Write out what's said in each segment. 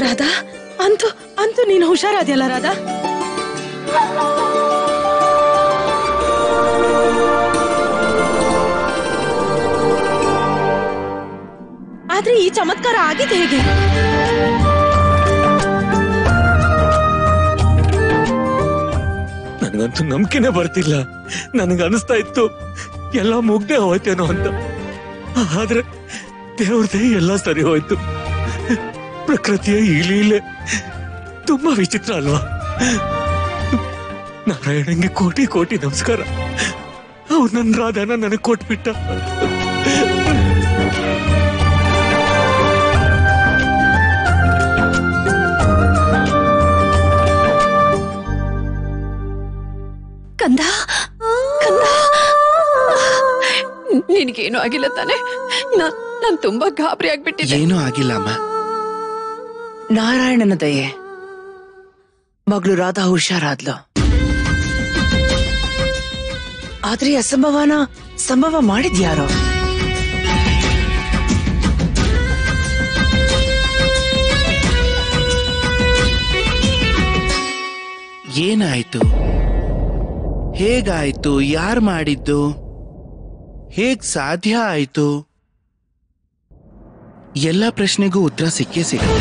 ರಾಧಾ ಅಂತೂ ಅಂತೂ ನೀನು ಹುಷಾರಾದ್ಯಲ್ಲ ರಾಧಾ ಆದ್ರೆ ಈ ಚಮತ್ಕಾರ ಆಗಿದೆ ಹೇಗೆ ನನಗಂತೂ ನಂಬಿಕೆನೆ ಬರ್ತಿಲ್ಲ ನನಗೆ ಅನಿಸ್ತಾ ಇತ್ತು ಎಲ್ಲ ಮುಗ್ದೆ ಹೋಯ್ತೇನೋ ಅಂತ ಆದ್ರೆ ದೇವ್ರದೇ ಎಲ್ಲ ಸರಿ ಹೋಯ್ತು ಪ್ರಕೃತಿಯ ಈ ಲೀಲೆ ತುಂಬಾ ವಿಚಿತ್ರ ಅಲ್ವಾ ನಾರಾಯಣಂಗೆ ಕೋಟಿ ಕೋಟಿ ನಮಸ್ಕಾರ ಅವ್ರು ನನ್ನ ರಾಧಾನ ನನಗೆ ಕೊಟ್ಬಿಟ್ಟ ಕಂದ ಕಂದ ನಿನಗೇನು ಆಗಿಲ್ಲ ತಾನೆ ನಾನ್ ನಾನ್ ತುಂಬಾ ಗಾಬರಿ ಆಗ್ಬಿಟ್ಟಿದ್ದೆ ಏನೂ ಆಗಿಲ್ಲ ಅಮ್ಮ ನಾರಾಯಣನ ದಯೆ ಮಗಳು ರಾಧಾ ಹುಷಾರಾದ್ಲು ಆದ್ರೆ ಈ ಅಸಂಭವನ ಸಂಭವ ಮಾಡಿದ್ಯಾರೋ ಏನಾಯ್ತು ಹೇಗಾಯ್ತು ಯಾರ್ ಮಾಡಿದ್ದು ಹೇಗ್ ಸಾಧ್ಯ ಆಯ್ತು ಎಲ್ಲ ಪ್ರಶ್ನೆಗೂ ಉತ್ತರ ಸಿಕ್ಕೇ ಸಿಗುತ್ತೆ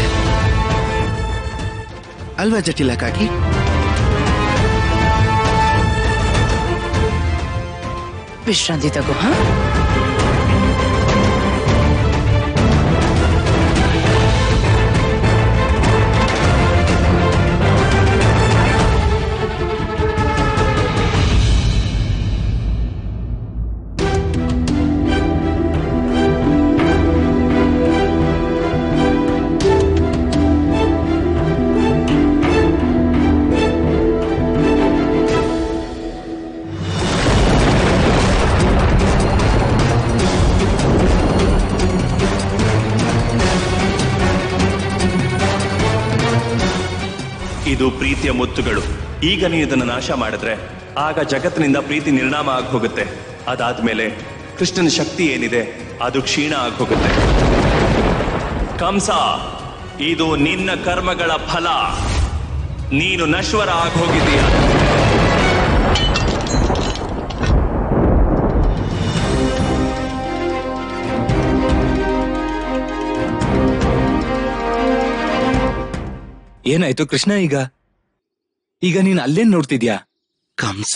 ಅಲ್ವಾ ಜಟಿಲ ಕಾಕಿ ವಿಶ್ರಾಂತಿ ತಗೋ ಹಾ ಇದು ಪ್ರೀತಿಯ ಮುತ್ತುಗಳು ಈಗ ನೀನು ಇದನ್ನು ನಾಶ ಮಾಡಿದ್ರೆ ಆಗ ಜಗತ್ತಿನಿಂದ ಪ್ರೀತಿ ನಿರ್ನಾಮ ಆಗಿ ಹೋಗುತ್ತೆ ಅದಾದ್ಮೇಲೆ ಕೃಷ್ಣನ ಶಕ್ತಿ ಏನಿದೆ ಅದು ಕ್ಷೀಣ ಆಗಿ ಹೋಗುತ್ತೆ ಕಂಸ ಇದು ನಿನ್ನ ಕರ್ಮಗಳ ಫಲ ನೀನು ನಶ್ವರ ಆಗಿ ಹೋಗಿದೀಯ ಏನಾಯ್ತು ಕೃಷ್ಣ ಈಗ ಈಗ ನೀನ್ ಅಲ್ಲೇನ್ ನೋಡ್ತಿದ್ಯಾ ಕಂಸ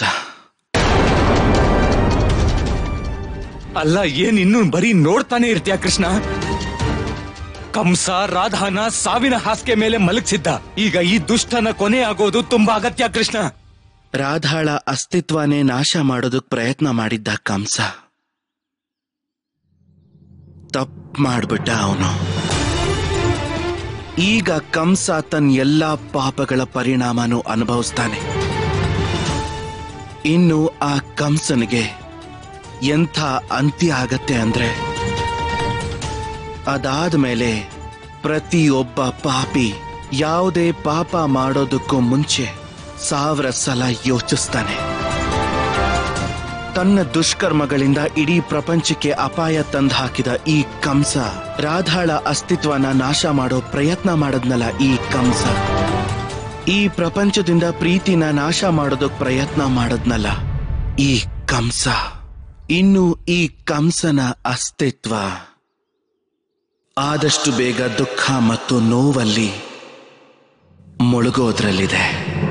ಅಲ್ಲ ಏನ್ ಇನ್ನು ಬರೀ ನೋಡ್ತಾನೆ ಇರ್ತೀಯ ಕೃಷ್ಣ ಕಂಸ ರಾಧಾನ ಸಾವಿನ ಹಾಸಿಗೆ ಮೇಲೆ ಮಲಗಿಸಿದ್ದ ಈಗ ಈ ದುಷ್ಟನ ಕೊನೆ ಆಗೋದು ತುಂಬಾ ಅಗತ್ಯ ಕೃಷ್ಣ ರಾಧಾಳ ಅಸ್ತಿತ್ವನೇ ನಾಶ ಮಾಡೋದಕ್ ಪ್ರಯತ್ನ ಮಾಡಿದ್ದ ಕಂಸ ತಪ್ ಮಾಡ್ಬಿಟ್ಟ ಅವನು ಈಗ ಕಂಸ ತನ್ನ ಎಲ್ಲಾ ಪಾಪಗಳ ಪರಿಣಾಮನೂ ಅನುಭವಿಸ್ತಾನೆ ಇನ್ನು ಆ ಕಂಸನಿಗೆ ಎಂಥ ಅಂತ್ಯ ಆಗತ್ತೆ ಅಂದ್ರೆ ಅದಾದ್ಮೇಲೆ ಪ್ರತಿಯೊಬ್ಬ ಪಾಪಿ ಯಾವುದೇ ಪಾಪ ಮಾಡೋದಕ್ಕೂ ಮುಂಚೆ ಸಾವಿರ ಸಲ ಯೋಚಿಸ್ತಾನೆ ತನ್ನ ದುಷ್ಕರ್ಮಗಳಿಂದ ಇಡೀ ಪ್ರಪಂಚಕ್ಕೆ ಅಪಾಯ ತಂದು ಹಾಕಿದ ಈ ಕಂಸ ರಾಧಾಳ ಅಸ್ತಿತ್ವನ ನಾಶ ಮಾಡೋ ಪ್ರಯತ್ನ ಮಾಡದ್ನಲ್ಲ ಈ ಕಂಸ ಈ ಪ್ರಪಂಚದಿಂದ ಪ್ರೀತಿನ ನಾಶ ಮಾಡೋದಕ್ ಪ್ರಯತ್ನ ಮಾಡದ್ನಲ್ಲ ಈ ಕಂಸ ಇನ್ನು ಈ ಕಂಸನ ಅಸ್ತಿತ್ವ ಆದಷ್ಟು ಬೇಗ ದುಃಖ ಮತ್ತು ನೋವಲ್ಲಿ ಮುಳುಗೋದ್ರಲ್ಲಿದೆ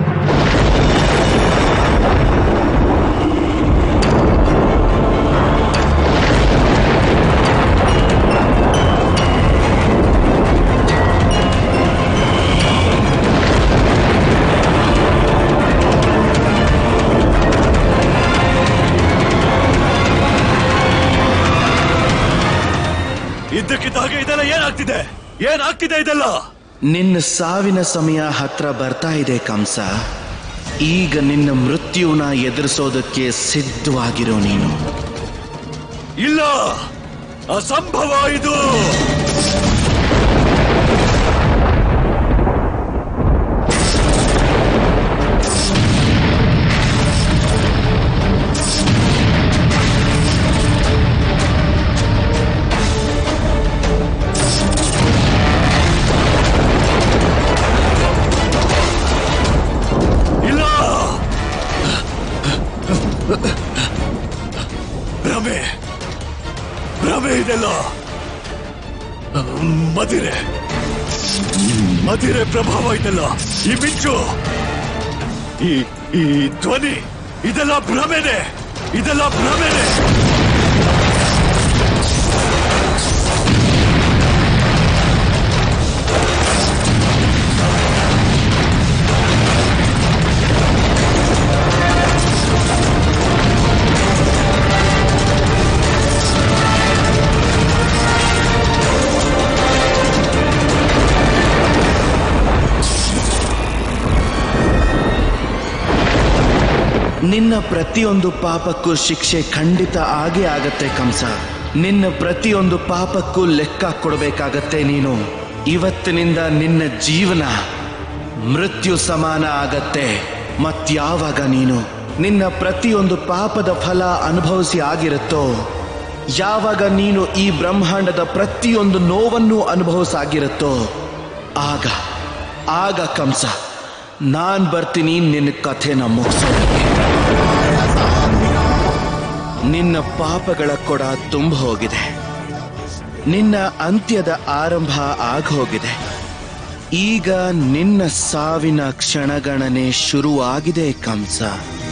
ಇದ್ದಕ್ಕಿದ್ದ ಇದೆಲ್ಲ ಏನಾಗ್ತಿದೆ ಏನಾಗ್ತಿದೆ ಇದೆಲ್ಲ ನಿನ್ನ ಸಾವಿನ ಸಮಯ ಹತ್ರ ಬರ್ತಾ ಇದೆ ಕಂಸ ಈಗ ನಿನ್ನ ಮೃತ್ಯುನ ಎದುರಿಸೋದಕ್ಕೆ ಸಿದ್ಧವಾಗಿರೋ ನೀನು ಇಲ್ಲ ಅಸಂಭವ ಇದು ಭ್ರಮೆ ಭ್ರಮೆ ಇದೆಲ್ಲ ಮದಿರೆ ಮದಿರೆ ಪ್ರಭಾವ ಇದೆಲ್ಲ ಈ ಮಿಂಚು ಈ ಈ ಧ್ವನಿ ಇದೆಲ್ಲ ಭ್ರಮೆನೆ ಇದೆಲ್ಲ ಭ್ರಮೆನೆ ನಿನ್ನ ಪ್ರತಿಯೊಂದು ಪಾಪಕ್ಕೂ ಶಿಕ್ಷೆ ಖಂಡಿತ ಆಗೇ ಆಗತ್ತೆ ಕಂಸ ನಿನ್ನ ಪ್ರತಿಯೊಂದು ಪಾಪಕ್ಕೂ ಲೆಕ್ಕ ಕೊಡಬೇಕಾಗತ್ತೆ ನೀನು ಇವತ್ತಿನಿಂದ ನಿನ್ನ ಜೀವನ ಮೃತ್ಯು ಸಮಾನ ಆಗತ್ತೆ ಮತ್ಯಾವಾಗ ನೀನು ನಿನ್ನ ಪ್ರತಿಯೊಂದು ಪಾಪದ ಫಲ ಅನುಭವಿಸಿ ಆಗಿರುತ್ತೋ ಯಾವಾಗ ನೀನು ಈ ಬ್ರಹ್ಮಾಂಡದ ಪ್ರತಿಯೊಂದು ನೋವನ್ನು ಅನುಭವಿಸಾಗಿರುತ್ತೋ ಆಗ ಆಗ ಕಂಸ ನಾನ್ ಬರ್ತೀನಿ ನಿನ್ನ ಕಥೆನ ಮುಗಿಸೋದಕ್ಕೆ ನಿನ್ನ ಪಾಪಗಳ ಕೊಡ ತುಂಬ ಹೋಗಿದೆ ನಿನ್ನ ಅಂತ್ಯದ ಆರಂಭ ಆಗೋಗಿದೆ ಈಗ ನಿನ್ನ ಸಾವಿನ ಕ್ಷಣಗಣನೆ ಶುರುವಾಗಿದೆ ಕಂಸ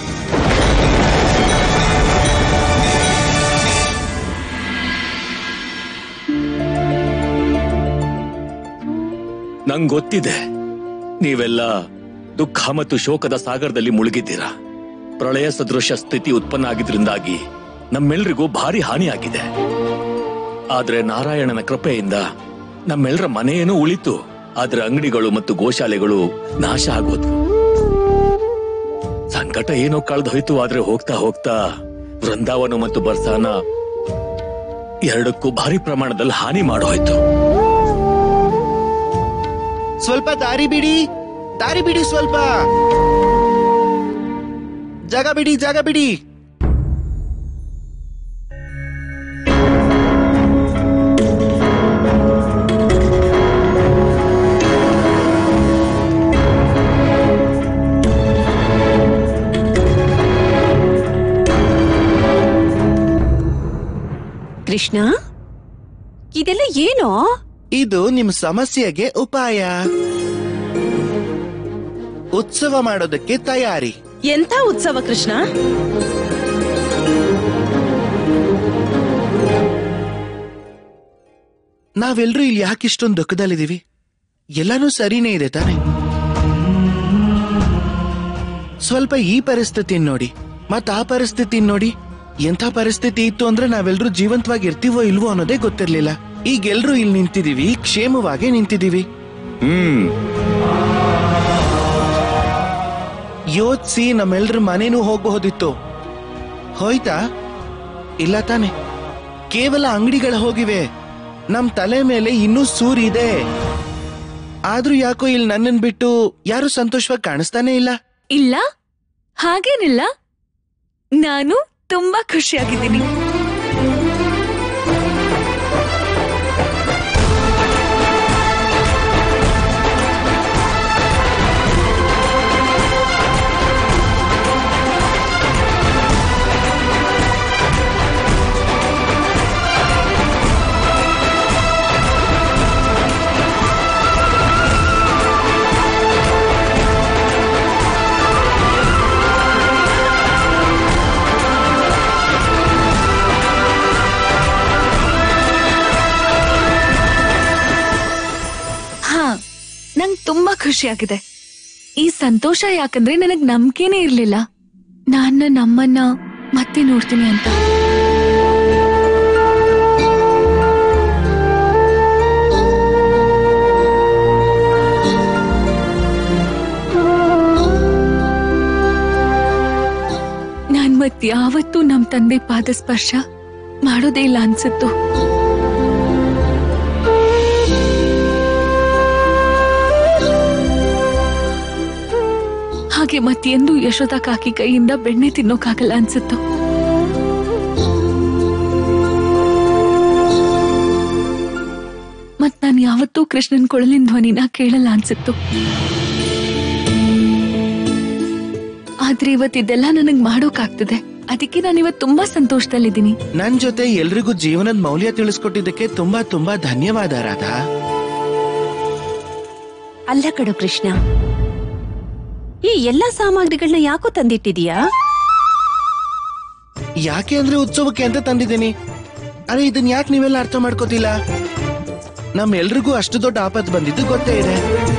ನಂಗ್ ಗೊತ್ತಿದೆ ನೀವೆಲ್ಲ ದುಃಖ ಮತ್ತು ಶೋಕದ ಸಾಗರದಲ್ಲಿ ಮುಳುಗಿದ್ದೀರಾ ಪ್ರಳಯ ಸದೃಶ ಸ್ಥಿತಿ ಉತ್ಪನ್ನ ಆಗಿದ್ರಿಂದಾಗಿ ನಮ್ಮೆಲ್ರಿಗೂ ಭಾರಿ ಹಾನಿಯಾಗಿದೆ ಆದ್ರೆ ನಾರಾಯಣನ ಕೃಪೆಯಿಂದ ನಮ್ಮೆಲ್ಲರ ಮನೆಯೇನೂ ಉಳಿತು ಆದ್ರೆ ಅಂಗಡಿಗಳು ಮತ್ತು ಗೋಶಾಲೆಗಳು ನಾಶ ಆಗೋದ್ವು ಸಂಕಟ ಏನೋ ಕಳೆದು ಹೋಯ್ತು ಆದ್ರೆ ಹೋಗ್ತಾ ಹೋಗ್ತಾ ವೃಂದಾವನ ಮತ್ತು ಬರ್ಸಾನ ಎರಡಕ್ಕೂ ಭಾರಿ ಪ್ರಮಾಣದಲ್ಲಿ ಹಾನಿ ಮಾಡೋಯ್ತು ಸ್ವಲ್ಪ ದಾರಿ ಬಿಡಿ ದಾರಿ ಬಿಡಿ ಸ್ವಲ್ಪ ಜಾಗ ಬಿಡಿ ಜಾಗ ಬಿಡಿ ಕೃಷ್ಣ ಇದೆಲ್ಲ ಏನೋ ಇದು ನಿಮ್ ಸಮಸ್ಯೆಗೆ ಉಪಾಯ ಉತ್ಸವ ಮಾಡೋದಕ್ಕೆ ತಯಾರಿ ಎಂಥ ಉತ್ಸವ ಕೃಷ್ಣ ನಾವೆಲ್ರೂ ಇಲ್ಲಿ ಯಾಕೆ ಇಷ್ಟೊಂದು ದುಃಖದಲ್ಲಿದ್ದೀವಿ ಎಲ್ಲಾನು ಸರಿನೇ ಇದೆ ತಾನೆ ಸ್ವಲ್ಪ ಈ ಪರಿಸ್ಥಿತಿ ನೋಡಿ ಮತ್ ಆ ಪರಿಸ್ಥಿತಿ ನೋಡಿ ಎಂಥ ಪರಿಸ್ಥಿತಿ ಇತ್ತು ಅಂದ್ರೆ ನಾವೆಲ್ರೂ ಜೀವಂತವಾಗಿ ಇರ್ತೀವೋ ಇಲ್ವೋ ಅನ್ನೋದೇ ಗೊತ್ತಿರ್ಲಿಲ್ಲ ಈಗ ಎಲ್ರೂ ಇಲ್ಲಿ ನಿಂತಿದೀವಿ ಕ್ಷೇಮವಾಗಿ ನಿಂತಿದೀವಿ ಹ್ಮ್ ಯೋಚಿಸಿ ನಮ್ಮೆಲ್ರ ಮನೇನೂ ಹೋಗಬಹುದಿತ್ತು ಹೋಯ್ತಾ ಇಲ್ಲ ತಾನೆ ಕೇವಲ ಅಂಗಡಿಗಳ ಹೋಗಿವೆ ನಮ್ ತಲೆ ಮೇಲೆ ಇನ್ನೂ ಸೂರಿದೆ ಆದ್ರೂ ಯಾಕೋ ಇಲ್ಲಿ ನನ್ನನ್ ಬಿಟ್ಟು ಯಾರು ಸಂತೋಷವಾಗಿ ಕಾಣಿಸ್ತಾನೆ ಇಲ್ಲ ಇಲ್ಲ ಹಾಗೇನಿಲ್ಲ ನಾನು ತುಂಬಾ ಖುಷಿಯಾಗಿದ್ದೀನಿ ಹಾ ನಂಗ್ ತುಂಬಾ ಖುಷಿಯಾಗಿದೆ ಈ ಸಂತೋಷ ಯಾಕಂದ್ರೆ ನನಗ್ ನಂಬಿಕೆನೇ ಇರ್ಲಿಲ್ಲ ನಾನ್ ನನ್ನ ಅಮ್ಮನ್ನ ಮತ್ತೆ ನೋಡ್ತೀನಿ ಅಂತ ನಾನ್ ಮತ್ ಯಾವತ್ತೂ ನಮ್ ತಂದೆ ಪಾದ ಸ್ಪರ್ಶ ಮಾಡೋದೇ ಇಲ್ಲ ಅನ್ಸುತ್ತು ಹಾಗೆ ಮತ್ತೆಂದು ಯಶೋಧ ಕಾಕಿ ಕೈಯಿಂದ ಬೆಣ್ಣೆ ತಿನ್ನೋಕಾಗಲ್ಲ ಅನ್ಸುತ್ತು ಮತ್ ನಾನ್ ಯಾವತ್ತೂ ಕೃಷ್ಣನ್ ಕೊಳಲಿನ ಧ್ವನಿನ ಕೇಳಲ್ಲ ಅನ್ಸುತ್ತು ಆದ್ರೆ ಇವತ್ತಿದೆಲ್ಲ ನನಗ್ ಮಾಡೋಕಾಗ್ತದೆ ಅದಕ್ಕೆ ನಾನು ಇವತ್ತು ತುಂಬಾ ಸಂತೋಷದಲ್ಲಿದ್ದೀನಿ ನನ್ ಜೊತೆ ಎಲ್ರಿಗೂ ಜೀವನದ ಮೌಲ್ಯ ತಿಳಿಸ್ಕೊಟ್ಟಿದ್ದಕ್ಕೆ ತುಂಬಾ ತುಂಬಾ ಧನ್ಯವಾದ ರಾಧಾ ಅಲ್ಲ ಕಡು ಕೃಷ್ಣ ಈ ಎಲ್ಲಾ ಸಾಮಗ್ರಿಗಳನ್ನ ಯಾಕೋ ತಂದಿಟ್ಟಿದೀಯಾ ಯಾಕೆ ಅಂದ್ರೆ ಉತ್ಸವಕ್ಕೆ ಅಂತ ತಂದಿದ್ದೀನಿ ಅರೆ ಇದನ್ ಯಾಕೆ ನೀವೆಲ್ಲ ಅರ್ಥ ಮಾಡ್ಕೋತಿಲ್ಲ ನಮ್ ಎಲ್ರಿಗೂ ಅಷ್ಟು ದೊಡ್ಡ ಆಪತ್ ಬಂದಿದ್ದು ಗೊತ್ತೇ ಇದೆ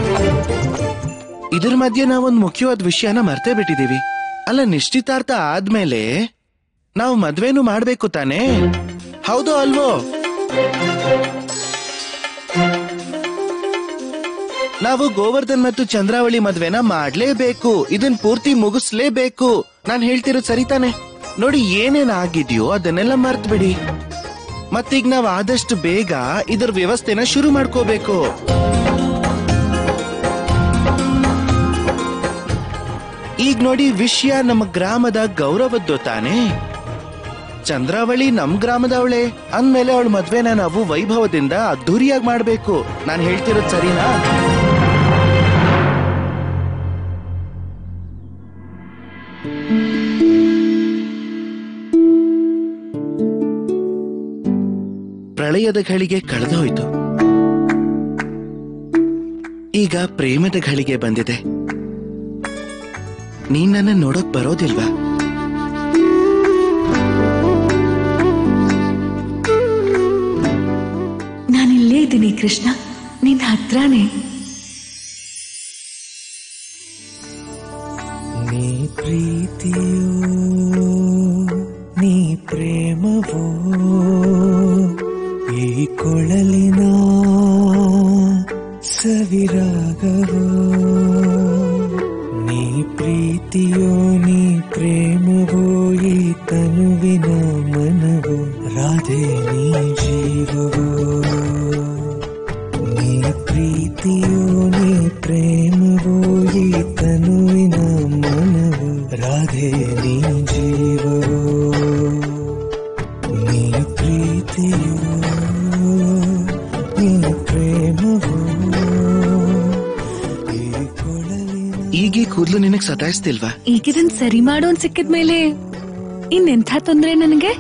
ಇದ್ರ ಮಧ್ಯೆ ನಾವೊಂದ್ ಮುಖ್ಯವಾದ ವಿಷಯನ ಮರ್ತೇ ಬಿಟ್ಟಿದೀವಿ ಅಲ್ಲ ನಿಶ್ಚಿತಾರ್ಥ ಆದ್ಮೇಲೆ ನಾವು ಮದ್ವೆನೂ ಮಾಡ್ಬೇಕು ತಾನೇ ಹೌದು ಅಲ್ವೋ ನಾವು ಗೋವರ್ಧನ್ ಮತ್ತು ಚಂದ್ರಾವಳಿ ಮದ್ವೆನ ಮಾಡ್ಲೇಬೇಕು ಇದನ್ ಪೂರ್ತಿ ಮುಗಿಸ್ಲೇಬೇಕು ನಾನ್ ಹೇಳ್ತಿರೋದು ಸರಿ ತಾನೆ ನೋಡಿ ಏನೇನ್ ಆಗಿದ್ಯೋ ಅದನ್ನೆಲ್ಲ ಮರ್ತ್ ಬಿಡಿ ಮತ್ತೀಗ ನಾವ್ ಆದಷ್ಟು ಬೇಗ ಇದರ ವ್ಯವಸ್ಥೆನ ಶುರು ಮಾಡ್ಕೋಬೇಕು ಈಗ ನೋಡಿ ವಿಷಯ ನಮ್ಮ ಗ್ರಾಮದ ಗೌರವದ್ದು ತಾನೇ ಚಂದ್ರಾವಳಿ ನಮ್ ಗ್ರಾಮದವಳೆ ಅಂದ್ಮೇಲೆ ಅವಳ ಮದ್ವೆನ ನಾವು ವೈಭವದಿಂದ ಅದ್ದೂರಿಯಾಗಿ ಮಾಡ್ಬೇಕು ನಾನ್ ಹೇಳ್ತಿರೋದ್ ಸರಿನಾ ಪ್ರಳಯದ ಘಳಿಗೆ ಕಳೆದೋಯ್ತು ಈಗ ಪ್ರೇಮದ ಘಳಿಗೆ ಬಂದಿದೆ ನೀನ್ ನನ್ನ ನೋಡೋಕ್ ಬರೋದಿಲ್ವಾ ನಾನಿಲ್ಲೇ ಇದ್ದೀನಿ ಕೃಷ್ಣ ನಿನ್ ಹತ್ರನೇ ನೀ ಪ್ರೀತಿಯೋ ನೀ ಪ್ರೇಮವೋ ಈ ಕೊಳಲಿನ ಸವಿರಾಗವೋ ನೀ ಪ್ರೀತಿಯೋ ನೀ ಪ್ರೇಮವೋ ಈ ತನುವಿನ ಮನವೋ ರಾಧೆ ನೀ ಜೀವವೋ ನೀ ಪ್ರೀತಿಯೋ ನೀ ಪ್ರೇಮವೋ ಈ ತನುವಿನ ಮನವು ರಾಧೆ ನೀ ಜೀವವೋ ನೀ ಪ್ರೀತಿಯೋ ನೀ ಪ್ರೇಮವೋ ಈ ಕೊಳಲಿನ ಈಗೀ ಕೂದ್ಲು ನಿನಗ್ ಸತಾಯಿಸ್ತಿಲ್ವಾ ಈಗಿದನ್ ಸರಿ ಮಾಡೋನ್ ಸಿಕ್ಕಿದ್ಮೇಲೆ ಇನ್ನೆಂಥ ತೊಂದ್ರೆ ನನಗೆ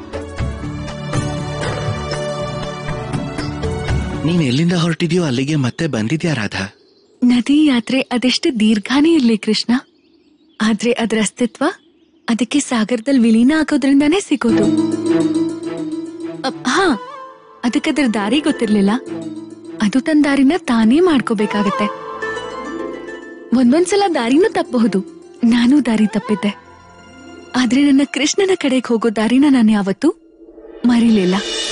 ನೀನ್ ಎಲ್ಲಿಂದ ಹೊರಟಿದ್ಯೋ ಅಲ್ಲಿಗೆ ಮತ್ತೆ ಬಂದಿದ್ಯಾ ರಾಧಾ ನದಿ ಯಾತ್ರೆ ಅದೆಷ್ಟು ದೀರ್ಘಾನೇ ಇರ್ಲಿ ಕೃಷ್ಣ ಆದ್ರೆ ಅದರ ಅಸ್ತಿತ್ವ ಅದಕ್ಕೆ ಸಾಗರದಲ್ಲಿ ವಿಲೀನ ಆಗೋದ್ರಿಂದಾನೇ ಸಿಗೋದು ಅಪ್- ಹಾ ಅದಕ್ಕೆ ಅದ್ರ ದಾರಿ ಗೊತ್ತಿರ್ಲಿಲ್ಲ ಅದು ತನ್ನ ದಾರಿನ ತಾನೇ ಮಾಡ್ಕೋಬೇಕಾಗತ್ತೆ ಒಂದೊಂದ್ಸಲ ದಾರಿನೂ ತಪ್ಪಬಹುದು ನಾನು ದಾರಿ ತಪ್ಪಿದ್ದೆ ಆದ್ರೆ ನನ್ನ ಕೃಷ್ಣನ ಕಡೆಗೆ ಹೋಗೋ ದಾರಿನ ನಾನು ಯಾವತ್ತೂ ಮರಿಲಿಲ್ಲ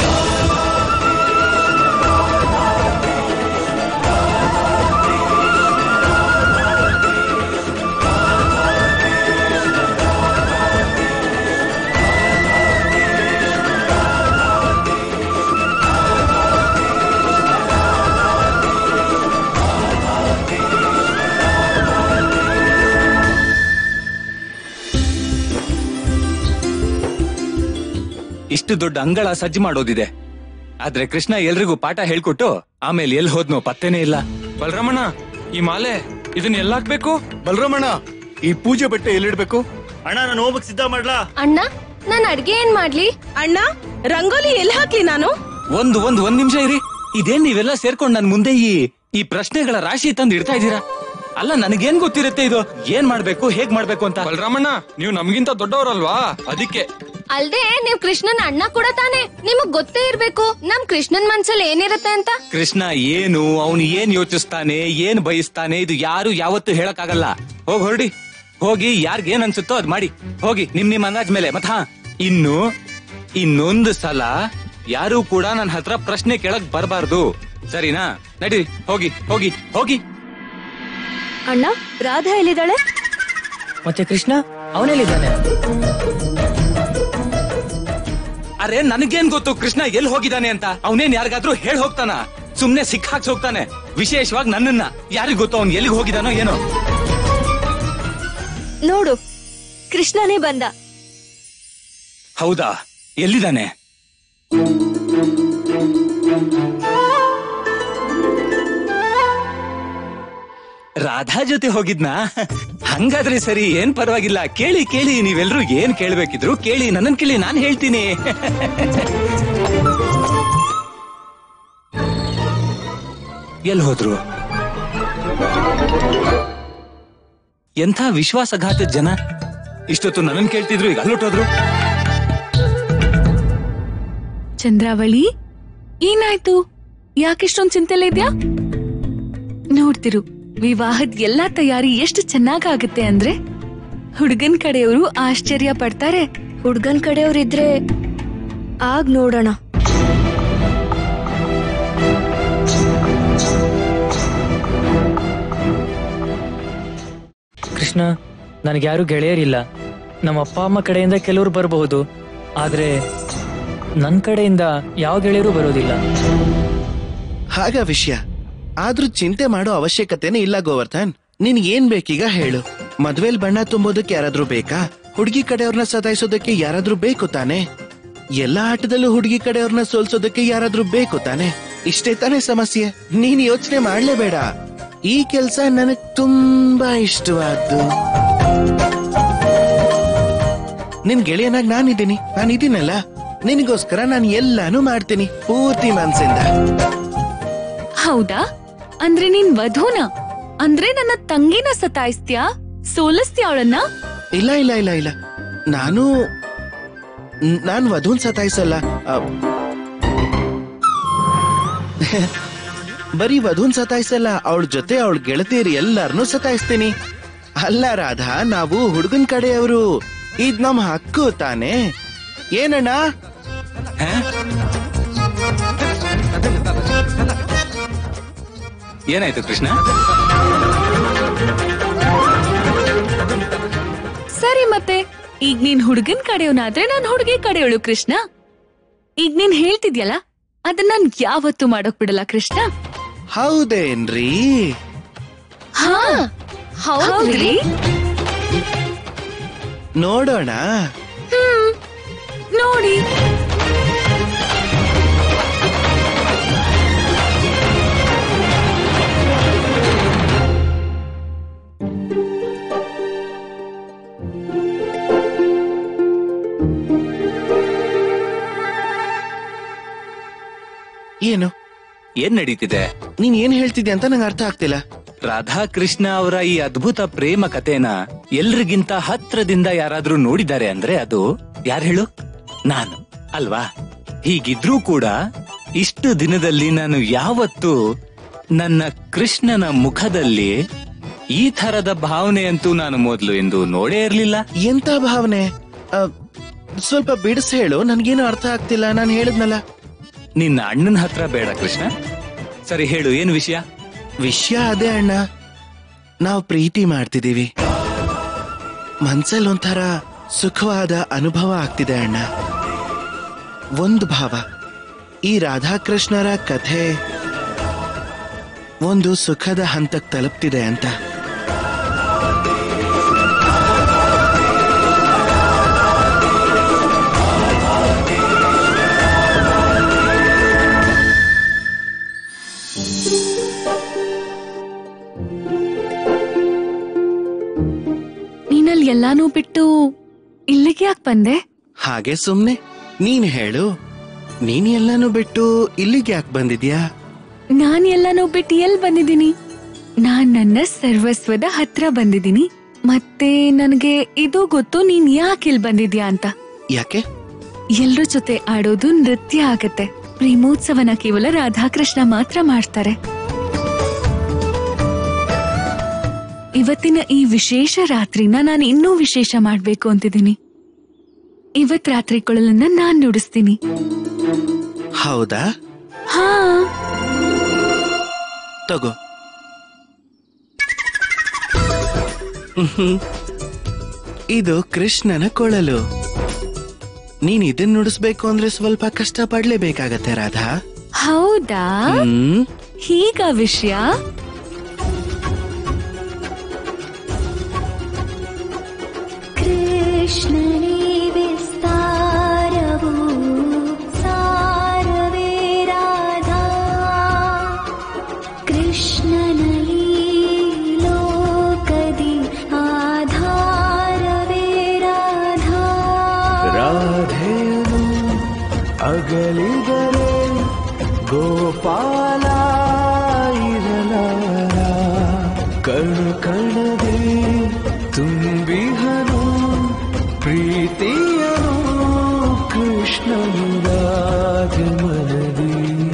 ಇಷ್ಟು ದೊಡ್ಡ ಅಂಗಳ ಸಜ್ಜು ಮಾಡೋದಿದೆ ಆದ್ರೆ ಕೃಷ್ಣ ಎಲ್ರಿಗೂ ಪಾಠ ಹೇಳ್ಕೊಟ್ಟು ಆಮೇಲೆ ಎಲ್ಲಿ ಹೋದ್ನೋ ಪತ್ತೆನೇ ಇಲ್ಲ ಬಲರಾಮಣ್ಣ ಈ ಮಾಲೆ ಇದನ್ನ ಎಲ್ಲ ಹಾಕ್ಬೇಕು ಬಲರಾಮಣ್ಣ ಈ ಪೂಜೆ ಬಟ್ಟೆ ಎಲ್ಲಿಡ್ಬೇಕು ಅಣ್ಣ ನಾನು ಹೋಗ್ಬೇಕು ಸಿದ್ಧ ಮಾಡ್ಲಾ ಅಣ್ಣ ನಾನ್ ಅಡ್ಗೆ ಏನ್ ಮಾಡ್ಲಿ ಅಣ್ಣ ರಂಗೋಲಿ ಎಲ್ಲಿ ಹಾಕ್ಲಿ ನಾನು ಒಂದು ಒಂದ್ ಒಂದ್ ನಿಮಿಷ ಇರಿ ಇದೇನ್ ನೀವೆಲ್ಲ ಸೇರ್ಕೊಂಡ್ ನನ್ ಮುಂದೆ ಈ ಈ ಪ್ರಶ್ನೆಗಳ ರಾಶಿ ತಂದು ಇಡ್ತಾ ಇದ್ದೀರಾ ಅಲ್ಲ ನನಗೇನ್ ಗೊತ್ತಿರುತ್ತೆ ಇದು ಏನ್ ಮಾಡ್ಬೇಕು ಹೇಗ್ ಮಾಡ್ಬೇಕು ಅಂತ ಬಲರಾಮಣ್ಣ ನೀವು ನಮ್ಗಿಂತ ದೊಡ್ಡವರಲ್ವಾ ಅದಕ್ಕೆ ಅಲ್ದೆ ನೀವ್ ಕೃಷ್ಣನ್ ಅಣ್ಣ ಕೂಡ ತಾನೆ ನಿಮಗ್ ಗೊತ್ತೇ ಇರ್ಬೇಕು ನಮ್ ಕೃಷ್ಣನ್ ಮನ್ಸಲ್ಲಿ ಏನಿರುತ್ತೆ ಅಂತ ಕೃಷ್ಣ ಏನು ಅವನು ಏನ್ ಯೋಚಿಸ್ತಾನೆ ಏನ್ ಬಯಸ್ತಾನೆ ಇದು ಯಾರು ಯಾವತ್ತು ಹೇಳಕ್ಕಾಗಲ್ಲ ಹೋಗ್ ಹೊರಡಿ ಹೋಗಿ ಯಾರ್ಗ್ ಏನ್ ಅನ್ಸುತ್ತೋ ಅದ್ ಮಾಡಿ ಹೋಗಿ ನಿಮ್ ನಿಮ್ ಅಂದಾಜ್ ಮೇಲೆ ಮತ್ ಹಾ ಇನ್ನು ಇನ್ನೊಂದು ಸಲ ಯಾರು ಕೂಡ ನನ್ನ ಹತ್ರ ಪ್ರಶ್ನೆ ಕೇಳಕ್ ಬರಬಾರ್ದು ಸರಿನಾ ನಡಿ ಹೋಗಿ ಹೋಗಿ ಹೋಗಿ ಅಣ್ಣ ರಾಧಾ ಎಲ್ಲಿದ್ದಾಳೆ ಮತ್ತೆ ಕೃಷ್ಣ ಅವನೆಲ್ಲಿದ್ದಾನೆ ಅರೆ ನನಗೇನ್ ಗೊತ್ತು ಕೃಷ್ಣ ಎಲ್ಲಿ ಹೋಗಿದ್ದಾನೆ ಅಂತ ಅವನೇನ್ ಯಾರಿಗಾದ್ರೂ ಹೇಳ್ ಹೋಗ್ತಾನ ಸುಮ್ನೆ ಸಿಕ್ ಹಾಕ್ಸ್ ಹೋಗ್ತಾನೆ ವಿಶೇಷವಾಗಿ ನನ್ನನ್ನ ಯಾರಿಗ್ ಗೊತ್ತು ಅವ್ನ್ ಎಲ್ಲಿಗೆ ಹೋಗಿದಾನೋ ಏನೋ ನೋಡು ಕೃಷ್ಣನೇ ಬಂದ ಹೌದಾ ಎಲ್ಲಿದ್ದಾನೆ ರಾಧಾ ಜೊತೆ ಹೋಗಿದ್ನಾ ಹಂಗಾದ್ರೆ ಸರಿ ಏನ್ ಪರವಾಗಿಲ್ಲ ಕೇಳಿ ಕೇಳಿ ನೀವೆಲ್ರೂ ಏನ್ ಕೇಳ್ಬೇಕಿದ್ರು ಕೇಳಿ ನನ್ನನ್ ಕೇಳಿ ನಾನ್ ಹೇಳ್ತೀನಿ ಎಲ್ ಹೋದ್ರು ಎಂಥ ವಿಶ್ವಾಸಘಾತದ ಜನ ಇಷ್ಟೊತ್ತು ನನ್ನನ್ ಕೇಳ್ತಿದ್ರು ಈಗ ಅಲ್ಲೊಟ್ಟೋದ್ರು ಚಂದ್ರಾವಳಿ ಏನಾಯ್ತು ಯಾಕಿಷ್ಟೊಂದ್ ಚಿಂತೆಲ್ಲ ಇದ್ಯಾ ನೋಡ್ತಿರು ವಿವಾಹದ ಎಲ್ಲಾ ತಯಾರಿ ಎಷ್ಟು ಚೆನ್ನಾಗಾಗತ್ತೆ ಅಂದ್ರೆ ಹುಡುಗನ್ ಕಡೆಯವರು ಆಶ್ಚರ್ಯ ಪಡ್ತಾರೆ ಹುಡ್ಗನ್ ಕಡೆಯವ್ರಿದ್ರೆ ಆಗ್ ನೋಡೋಣ ಕೃಷ್ಣ ನನಗೆ ಯಾರು ಗೆಳೆಯರಿಲ್ಲ ನಮ್ಮ ಅಪ್ಪ ಅಮ್ಮ ಕಡೆಯಿಂದ ಕೆಲವರು ಬರಬಹುದು ಆದ್ರೆ ನನ್ನ ಕಡೆಯಿಂದ ಯಾವ ಗೆಳೆಯರು ಬರೋದಿಲ್ಲ ಹಾಗ ವಿಷಯ ಆದ್ರೂ ಚಿಂತೆ ಮಾಡೋ ಅವಶ್ಯಕತೆನೇ ಇಲ್ಲ ಗೋವರ್ಧನ್ ನಿನ್ ಏನ್ ಬೇಕೀಗ ಹೇಳು ಮದ್ವೆಲ್ ಬಣ್ಣ ತುಂಬೋದಕ್ಕೆ ಯಾರಾದ್ರೂ ಬೇಕಾ ಹುಡುಗಿ ಕಡೆಯವ್ರನ್ನ ಸತಾಯಿಸೋದಕ್ಕೆ ಯಾರಾದ್ರೂ ಬೇಕು ತಾನೆ ಎಲ್ಲಾ ಆಟದಲ್ಲೂ ಹುಡುಗಿ ಕಡೆಯವ್ರನ್ನ ಸೋಲ್ಸೋದಕ್ಕೆ ಯಾರಾದ್ರೂ ಬೇಕು ತಾನೆ ಇಷ್ಟೇ ತಾನೇ ಸಮಸ್ಯೆ ನೀನ್ ಯೋಚನೆ ಮಾಡ್ಲೇಬೇಡ ಈ ಕೆಲ್ಸ ನನಗ್ ತುಂಬಾ ಇಷ್ಟವಾದ್ದು ನಿನ್ ಗೆಳೆಯನಾಗ್ ನಾನಿದ್ದೀನಿ ನಾನಿದ್ದೀನಲ್ಲ ನಿನಗೋಸ್ಕರ ನಾನು ಎಲ್ಲಾನು ಮಾಡ್ತೀನಿ ಪೂರ್ತಿ ಮನ್ಸಿಂದ ಹೌದಾ ಅಂದ್ರೆ ನೀನ್ ವಧುನ ಅಂದ್ರೆ ನನ್ನ ತಂಗಿನ ಸತಾಯಿಸ್ತ್ಯಾ ಸೋಲಿಸ್ತ್ಯಾ ಅವಳನ್ನ ಇಲ್ಲ ಇಲ್ಲ ಇಲ್ಲ ಇಲ್ಲ ನಾನು ನ್- ನಾನ್ ವಧುನ್ ಸತಾಯಿಸಲ್ಲ ಅ, ಬರೀ ವಧುನ್ ಸತಾಯಿಸಲ್ಲ ಅವಳ ಜೊತೆ ಅವಳ ಗೆಳತಿಯರು ಎಲ್ಲಾರನ್ನೂ ಸತಾಯಿಸ್ತೀನಿ ಅಲ್ಲ ರಾಧಾ ನಾವು ಹುಡುಗನ್ ಕಡೆಯವರು ಇದ್ ನಮ್ ಹಕ್ಕು ತಾನೆ ಏನಣ್ಣ ಹ? ಏನಾಯ್ತು ಕೃಷ್ಣ ಸರಿ ಮತ್ತೆ ಈಗ ನೀನ್ ಹುಡುಗನ್ ಕಡೆಯವನಾದ್ರೆ ನಾನ್ ಹುಡುಗಿ ಕಡೆಯವಳು ಕೃಷ್ಣ ಈಗ ನೀನ್ ಹೇಳ್ತಿದ್ಯಲ್ಲ ಅದನ್ನ ನಾನ್ ಯಾವತ್ತೂ ಮಾಡೋಕ್ ಬಿಡಲ್ಲ ಕೃಷ್ಣ ಹೌದೇನ್ರಿ ಹಾ ಹೌದ್ರಿ ನೋಡೋಣ ಹ್ಮ್ ನೋಡಿ ಏನು ಏನ್ ನಡೀತಿದೆ ನೀನ್ ಏನ್ ಹೇಳ್ತಿದ್ಯ ಅಂತ ನಂಗೆ ಅರ್ಥ ಆಗ್ತಿಲ್ಲ ರಾಧಾ ಕೃಷ್ಣ ಅವರ ಈ ಅದ್ಭುತ ಪ್ರೇಮ ಕಥೆನ ಎಲ್ರಿಗಿಂತ ಹತ್ರದಿಂದ ಯಾರಾದ್ರೂ ನೋಡಿದ್ದಾರೆ ಅಂದ್ರೆ ಅದು ಯಾರು ಹೇಳು ನಾನು ಅಲ್ವಾ ಹೀಗಿದ್ರೂ ಕೂಡ ಇಷ್ಟು ದಿನದಲ್ಲಿ ನಾನು ಯಾವತ್ತೂ ನನ್ನ ಕೃಷ್ಣನ ಮುಖದಲ್ಲಿ ಈ ತರದ ಭಾವನೆಯಂತೂ ನಾನು ಮೊದಲು ಎಂದು ನೋಡೇ ಇರ್ಲಿಲ್ಲ ಎಂತ ಭಾವನೆ ಅ, ಸ್ವಲ್ಪ ಬಿಡಿಸ್ ಹೇಳು ನನ್ಗೇನು ಅರ್ಥ ಆಗ್ತಿಲ್ಲ ನಾನು ಹೇಳಿದ್ನಲ್ಲ ನಿನ್ನ ಅಣ್ಣನ ಹತ್ರ ಬೇಡ ಕೃಷ್ಣ ಸರಿ ಹೇಳು ಏನು ವಿಷಯ ವಿಷಯ ಅದೇ ಅಣ್ಣ ನಾವು ಪ್ರೀತಿ ಮಾಡ್ತಿದೀವಿ ಮನ್ಸಲ್ಲಿ ಒಂಥರ ಸುಖವಾದ ಅನುಭವ ಆಗ್ತಿದೆ ಅಣ್ಣ ಒಂದು ಭಾವ ಈ ರಾಧಾಕೃಷ್ಣರ ಕಥೆ ಒಂದು ಸುಖದ ಹಂತಕ್ಕೆ ತಲುಪ್ತಿದೆ ಅಂತ ನೀನಲ್ಲಿ ಎಲ್ಲಾನು ಬಿಟ್ಟು ಇಲ್ಲಿಗೆ ಯಾಕೆ ಬಂದೆ ಹಾಗೆ ಸುಮ್ನೆ ನೀನ್ ಹೇಳು ನೀನ್ ಎಲ್ಲಾನು ಬಿಟ್ಟು ಇಲ್ಲಿಗೆ ಯಾಕೆ ಬಂದಿದ್ಯಾ ನಾನ್ ಎಲ್ಲಾನು ಬಿಟ್ಟು ಎಲ್ ಬಂದಿದ್ದೀನಿ ನಾನ್ ನನ್ನ ಸರ್ವಸ್ವದ ಹತ್ರ ಬಂದಿದ್ದೀನಿ ಮತ್ತೆ ನನಗೆ ಇದು ಗೊತ್ತು ನೀನ್ ಯಾಕೆ ಇಲ್ಲಿ ಬಂದಿದ್ಯಾ ಅಂತ ಯಾಕೆ ಎಲ್ರ ಜೊತೆ ಆಡೋದು ನೃತ್ಯ ಆಗತ್ತೆ ಪ್ರೇಮೋತ್ಸವನ ಕೇವಲ ರಾಧಾಕೃಷ್ಣ ಮಾತ್ರ ಮಾಡ್ತಾರೆ ಇವತ್ತಿನ ಈ ವಿಶೇಷ ರಾತ್ರಿನ ನಾನು ಇನ್ನೂ ವಿಶೇಷ ಮಾಡ್ಬೇಕು ಅಂತಿದ್ದೀನಿ ಇವತ್ ರಾತ್ರಿ ಕೊಳಲನ್ನ ನಾನ್ ನುಡಿಸ್ತೀನಿ ಹೌದಾ ಹಾ ತಗೋ ಮ್ಹ್ಮ್. ಇದು ಕೃಷ್ಣನ ಕೊಳಲು ನೀನ್ ಇದನ್ ನುಡಿಸ್ಬೇಕು ಅಂದ್ರೆ ಸ್ವಲ್ಪ ಕಷ್ಟ ಪಡ್ಲೇಬೇಕಾಗತ್ತೆ ರಾಧಾ ಹೌದಾ ಹ್ಮ್ ಹೀಗ ವಿಷಯ ಕೃಷ್ಣನೇ ವಿಸ್ತಾರವು ಸಾರವೇ ರಾಧಾ ಕೃಷ್ಣನ ಲೀಲೋತ್ಸವ ರಾಧೆಯನು ಅಗಲಿದರೆ ಗೋಪಾಲ ಇರಲಾರ ಕಣ ಕಣದೆ ತುಂಬಿಹನು ಪ್ರೀತಿಯನು ಕೃಷ್ಣನು ರಾಜಮನದಿ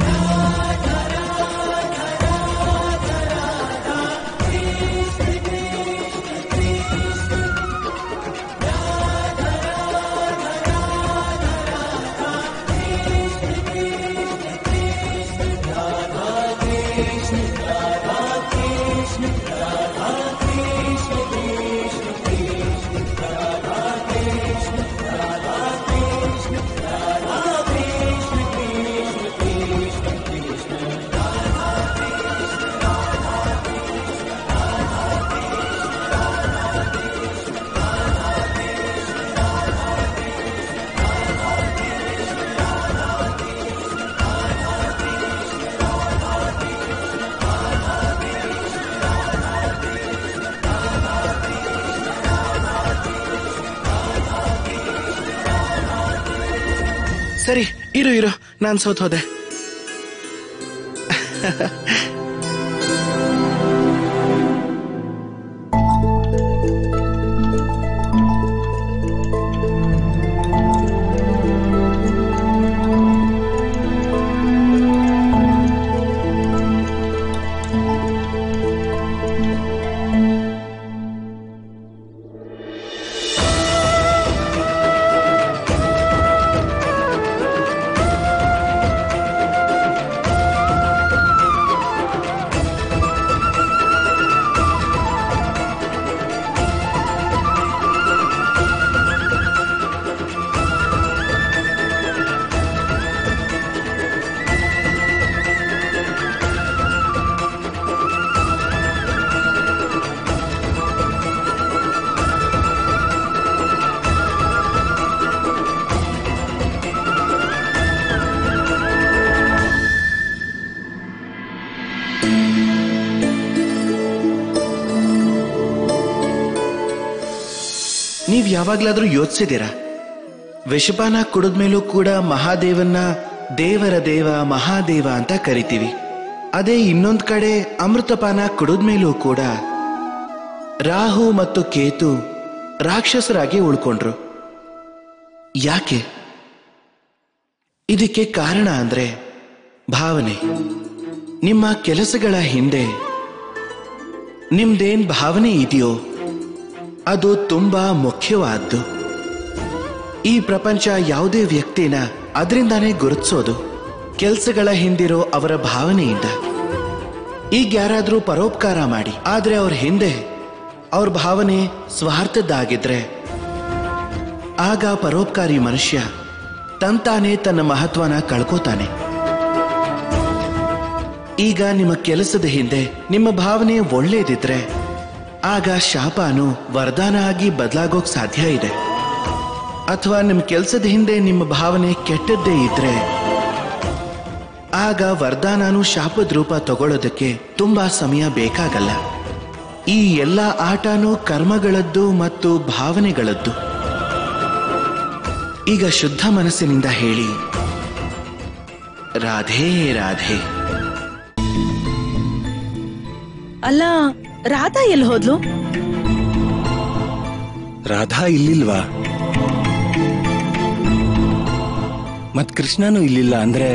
ಸರಿ ಇರು ಇರು ನಾನ್ ಸೋತ್ ಹೋದೆ ನೀವ್ ಯಾವಾಗ್ಲಾದ್ರೂ ಯೋಚಿಸಿದೀರಾ ವಿಷಪಾನ ಕುಡಿದ್ಮೇಲೂ ಕೂಡ ಮಹಾದೇವನ್ನ ದೇವರ ದೇವ ಮಹಾದೇವ ಅಂತ ಕರಿತೀವಿ ಅದೇ ಇನ್ನೊಂದ್ ಕಡೆ ಅಮೃತಪಾನ ಕುಡಿದ್ಮೇಲೂ ಕೂಡ ರಾಹು ಮತ್ತು ಕೇತು ರಾಕ್ಷಸರಾಗಿ ಉಳ್ಕೊಂಡ್ರು ಯಾಕೆ ಇದಕ್ಕೆ ಕಾರಣ ಅಂದ್ರೆ ಭಾವನೆ ನಿಮ್ಮ ಕೆಲಸಗಳ ಹಿಂದೆ ನಿಮ್ದೇನ್ ಭಾವನೆ ಇದೆಯೋ ಅದು ತುಂಬಾ ಮುಖ್ಯವಾದ್ದು ಈ ಪ್ರಪಂಚ ಯಾವುದೇ ವ್ಯಕ್ತಿನ ಅದರಿಂದಾನೇ ಗುರುತಿಸೋದು ಕೆಲ್ಸಗಳ ಹಿಂದಿರೋ ಅವರ ಭಾವನೆಯಿಂದ ಈಗ ಯಾರಾದ್ರೂ ಪರೋಪಕಾರ ಮಾಡಿ ಆದ್ರೆ ಅವ್ರ ಹಿಂದೆ ಅವ್ರ ಭಾವನೆ ಸ್ವಾರ್ಥದ್ದಾಗಿದ್ರೆ ಆಗ ಪರೋಪಕಾರಿ ಮನುಷ್ಯ ತಂತಾನೆ ತನ್ನ ಮಹತ್ವನ ಕಳ್ಕೋತಾನೆ ಈಗ ನಿಮ್ಮ ಕೆಲಸದ ಹಿಂದೆ ನಿಮ್ಮ ಭಾವನೆ ಒಳ್ಳೇದಿದ್ರೆ ಆಗ ಶಾಪನು ವರದಾನ ಆಗಿ ಬದಲಾಗೋಕ್ ಸಾಧ್ಯ ಇದೆ ಅಥವಾ ನಿಮ್ಮ ಕೆಲಸದ ಹಿಂದೆ ನಿಮ್ಮ ಭಾವನೆ ಕೆಟ್ಟದ್ದೇ ಇದ್ರೆ ಆಗ ವರದಾನನು ಶಾಪದ ರೂಪ ತಗೊಳ್ಳೋದಕ್ಕೆ ತುಂಬಾ ಸಮಯ ಬೇಕಾಗಲ್ಲ ಈ ಎಲ್ಲ ಆಟನೂ ಕರ್ಮಗಳದ್ದು ಮತ್ತು ಭಾವನೆಗಳದ್ದು ಈಗ ಶುದ್ಧ ಮನಸ್ಸಿನಿಂದ ಹೇಳಿ ರಾಧೇ ರಾಧೆ ಅಲ್ಲ ರಾಧಾ ಎಲ್ಲಿ ಹೋದ್ಲು ರಾಧಾ ಇಲ್ಲಿಲ್ವಾ ಮತ್ ಕೃಷ್ಣನೂ ಇಲ್ಲಿಲ್ಲ ಅಂದ್ರೆ